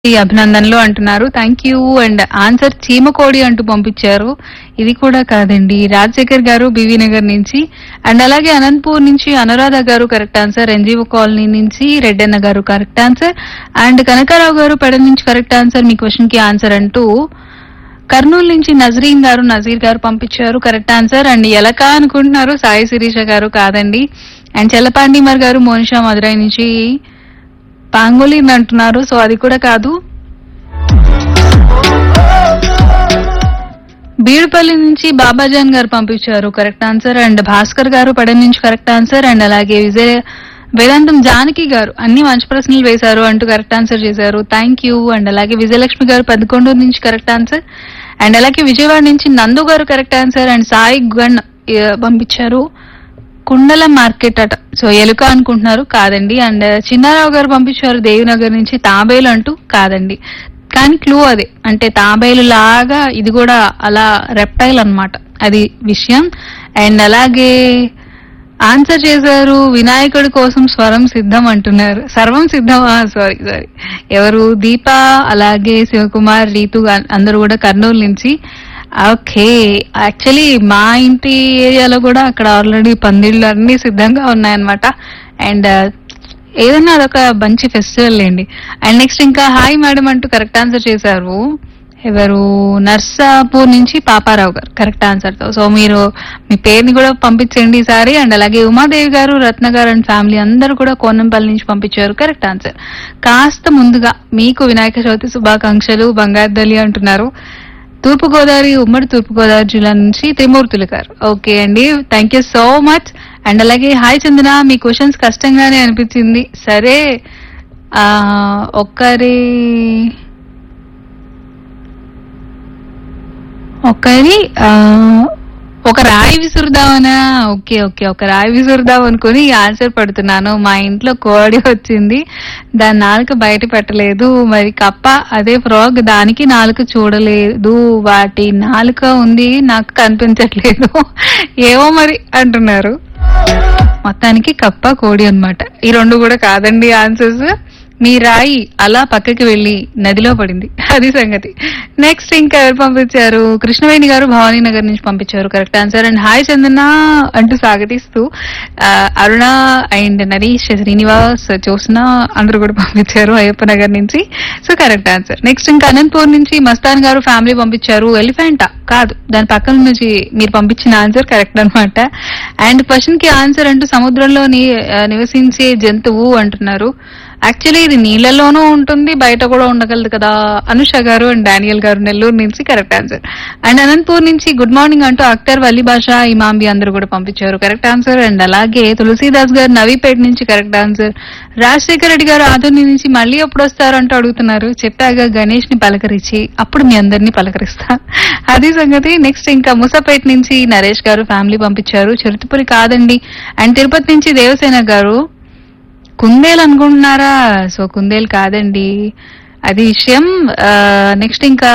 ఈ అభినందనలు అంటున్నారు థ్యాంక్ యూ అండ్ ఆన్సర్ చీమకోడి అంటూ పంపించారు ఇది కూడా కాదండి రాజశేఖర్ గారు బివి నగర్ నుంచి అండ్ అలాగే అనంతపూర్ నుంచి అనురాధ గారు కరెక్ట్ ఆన్సర్ ఎన్జీఓ కాలనీ నుంచి రెడ్డన్న గారు కరెక్ట్ ఆన్సర్ అండ్ కనకారావు గారు పెడ నుంచి కరెక్ట్ ఆన్సర్ మీ క్వశ్చన్ కి ఆన్సర్ అంటూ కర్నూలు నుంచి నజరీన్ గారు నజీర్ గారు పంపించారు కరెక్ట్ ఆన్సర్ అండ్ ఎలక అనుకుంటున్నారు సాయి శిరీష గారు కాదండి అండ్ చెల్లపాండిమర్ గారు మోనిషా మదురై నుంచి పాంగోలిన్ అంటున్నారు సో అది కూడా కాదు బీడుపల్లి నుంచి బాబాజాన్ గారు పంపించారు కరెక్ట్ ఆన్సర్ అండ్ భాస్కర్ గారు పడె నుంచి కరెక్ట్ ఆన్సర్ అండ్ అలాగే విజయ వేదాంతం జానకి గారు అన్ని మంచి ప్రశ్నలు వేశారు అంటూ కరెక్ట్ ఆన్సర్ చేశారు థ్యాంక్ యూ అండ్ అలాగే విజయలక్ష్మి గారు పదకొండు నుంచి కరెక్ట్ ఆన్సర్ అండ్ అలాగే విజయవాడ నుంచి Nandu garu correct answer and Sai గణ్ ఆ, పంపించారు కుండల మార్కెట్ అట సో ఎలుక అనుకుంటున్నారు కాదండి అండ్ చిన్నారావు గారు పంపించారు దేవినగర్ నుంచి తాబేలు అంటూ కాదండి కానీ క్లూ అదే అంటే తాబేలు లాగా ఇది కూడా అలా రెప్టైల్ అన్నమాట అది విషయం అండ్ అలాగే ఆన్సర్ చేశారు వినాయకుడి కోసం స్వరం సిద్ధం అంటున్నారు సర్వం సిద్ధమా సారీ సారీ ఎవరు దీప అలాగే శివకుమార్ రీతు అ- అందరూ కూడా కర్నూలు నుంచి ఓకే యాక్చువల్లీ మా ఇంటి ఏరియాలో కూడా అక్కడ ఆల్రెడీ పందిళ్ళు అన్ని సిద్ధంగా ఉన్నాయన్నమాట అండ్ ఏదన్నా అదొక మంచి ఫెస్టివల్ లేండి అండ్ నెక్స్ట్ ఇంకా హాయ్ మేడం అంటూ కరెక్ట్ ఆన్సర్ చేశారు ఎవరు నర్సాపూర్ నుంచి పాపారావు గారు కరెక్ట్ ఆన్సర్ తో సో మీరు మీ పేరుని కూడా పంపించండి ఈసారి అండ్ అలాగే ఉమాదేవి గారు రత్న గారు అండ్ ఫ్యామిలీ అందరూ కూడా కోనంపల్లి నుంచి పంపించారు కరెక్ట్ ఆన్సర్ కాస్త ముందుగా మీకు వినాయక చవితి శుభాకాంక్షలు బంగారుదలి అంటున్నారు తూర్పు గోదావరి ఉమ్మడి తూర్పు గోదావరి జిల్లా నుంచి త్రిమూర్తులు గారు ఓకే అండి thank you so much and అలాగే హాయ్ చందన మీ క్వశ్చన్స్ కష్టంగానే అనిపించింది సరే ఆ ఒక్కరి ఒకరి ఆ, ఒక రాయి విసురుదామనా ఓకే ఓకే ఒక రాయి విసురుదాం అనుకుని ఆన్సర్ పడుతున్నాను మా ఇంట్లో కోడి వచ్చింది దాని నాలుక బయట పెట్టలేదు మరి కప్ప అదే ఫ్రాగ్ దానికి నాలుక చూడలేదు వాటి నాలుక ఉంది నాకు కనిపించట్లేదు ఏమో మరి అంటున్నారు మొత్తానికి కప్ప కోడి అన్నమాట ఈ రెండు కూడా కాదండి ఆన్సర్స్ మీ రాయి అలా పక్కకి వెళ్లి నదిలో పడింది అది సంగతి నెక్స్ట్ ఇంకా ఎవరు పంపించారు కృష్ణవేణి గారు భవానీ నగర్ నుంచి పంపించారు correct answer and hi Chandana అంటూ స్వాగతిస్తూ ఆ, అరుణ అండ్ నరీష్ శ్రీనివాస్ జ్యోత్స్న అందరూ కూడా పంపించారు అయ్యప్ప నగర్ నుంచి సో కరెక్ట్ ఆన్సర్ నెక్స్ట్ ఇంకా అనంతపూర్ నుంచి మస్తాన్ గారు ఫ్యామిలీ పంపించారు ఎలిఫెంటా కాదు దాని పక్కన నుంచి మీరు పంపించిన ఆన్సర్ కరెక్ట్ అన్నమాట అండ్ క్వశ్చన్ కి ఆన్సర్ అంటూ సముద్రంలో ని- ఆ, నివసించే జంతువు అంటున్నారు యాక్చువల్లీ ఇది నీళ్ళలోనూ ఉంటుంది బయట కూడా ఉండగలదు కదా అనుష గారు అండ్ డానియల్ గారు నెల్లూరు నుంచి కరెక్ట్ ఆన్సర్ అండ్ అనంతపూర్ నుంచి గుడ్ మార్నింగ్ అంటూ అక్టర్ వల్లి భాష ఇమాంబి అందరూ కూడా పంపించారు కరెక్ట్ ఆన్సర్ అండ్ అలాగే తులసీదాస్ గారు నవీపేట నుంచి కరెక్ట్ ఆన్సర్ రాజశేఖర రెడ్డి గారు ఆధుని నుంచి మళ్ళీ ఎప్పుడు వస్తారు అంటూ అడుగుతున్నారు చెప్పాక గణేష్ ని పలకరించి అప్పుడు మీ అందరినీ పలకరిస్తా అది సంగతి నెక్స్ట్ ఇంకా ముసాపేట నుంచి నరేష్ గారు ఫ్యామిలీ పంపించారు చిరుతపురి కాదండి అండ్ తిరుపతి నుంచి దేవసేన గారు కుందేలు అనుకుంటున్నారా సో కుందేలు కాదండి అది విషయం నెక్స్ట్ ఇంకా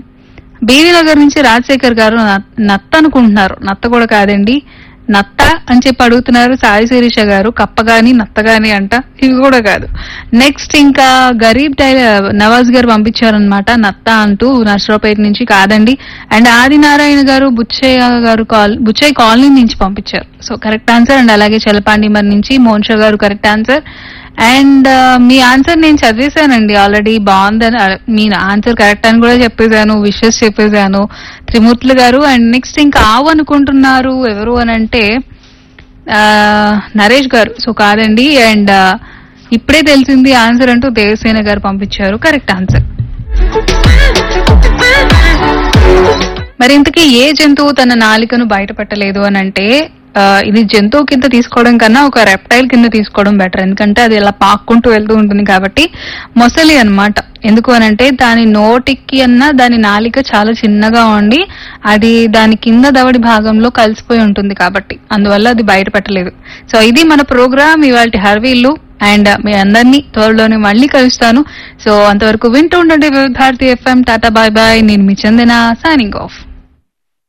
బీవీ నగర్ నుంచి రాజశేఖర్ గారు నత్- నత్త అనుకుంటున్నారు నత్త కూడా కాదండి నత్త అని చెప్పి అడుగుతున్నారు సాయి శిరీష గారు కప్ప గాని నత్త గాని అంట ఇవి కూడా కాదు నెక్స్ట్ ఇంకా గరీబ్ టైలర్ నవాజ్ గారు పంపించారనమాట నత్త అంటూ నర్సరావుపేట నుంచి కాదండి అండ్ ఆదినారాయణ గారు బుచ్చయ్య గారు కాల్ బుచ్చయ్య కాలనీ నుంచి పంపించారు సో కరెక్ట్ ఆన్సర్ అండ్ అలాగే చలపాండిమర్ నుంచి Monsha garu correct answer and మీ ఆన్సర్ నేను చదివేశానండి ఆల్రెడీ బాగుందని అ- మీ ఆన్సర్ కరెక్ట్ అని కూడా చెప్పేశాను విషెస్ చెప్పేశాను త్రిమూర్తులు గారు అండ్ నెక్స్ట్ ఇంకా ఆవు అనుకుంటున్నారు ఎవరు అని అంటే ఆ, నరేష్ గారు సో కాదండి అండ్ ఇప్పుడే తెలిసింది ఆన్సర్ అంటూ దేవసేన గారు పంపించారు కరెక్ట్ ఆన్సర్ మరి ఇంతకీ ఏ జంతువు తన నాలికను బయటపెట్టలేదు అని అంటే ఆ, ఇది జంతువు కింద తీసుకోవడం కన్నా ఒక రెప్టైల్ కింద తీసుకోవడం బెటర్ ఎందుకంటే అది ఇలా పాక్కుంటూ వెళ్తూ ఉంటుంది కాబట్టి మొసలి అన్నమాట ఎందుకు అని అంటే దాని నోటికి అన్న దాని నాలిక చాలా చిన్నగా ఉండి అది దాని కింద దవడి భాగంలో కలిసిపోయి ఉంటుంది కాబట్టి అందువల్ల అది బయట పెట్టలేదు సో ఇది మన ప్రోగ్రామ్ ఇవాళ హర్వీళ్ళు అండ్ మీ అందరినీ త్వరలోనే మళ్ళీ కలుస్తాను సో అంతవరకు వింటూ ఉండండి Vividh Bharati FM tata bye bye నేను మీ చందన సైనింగ్ ఆఫ్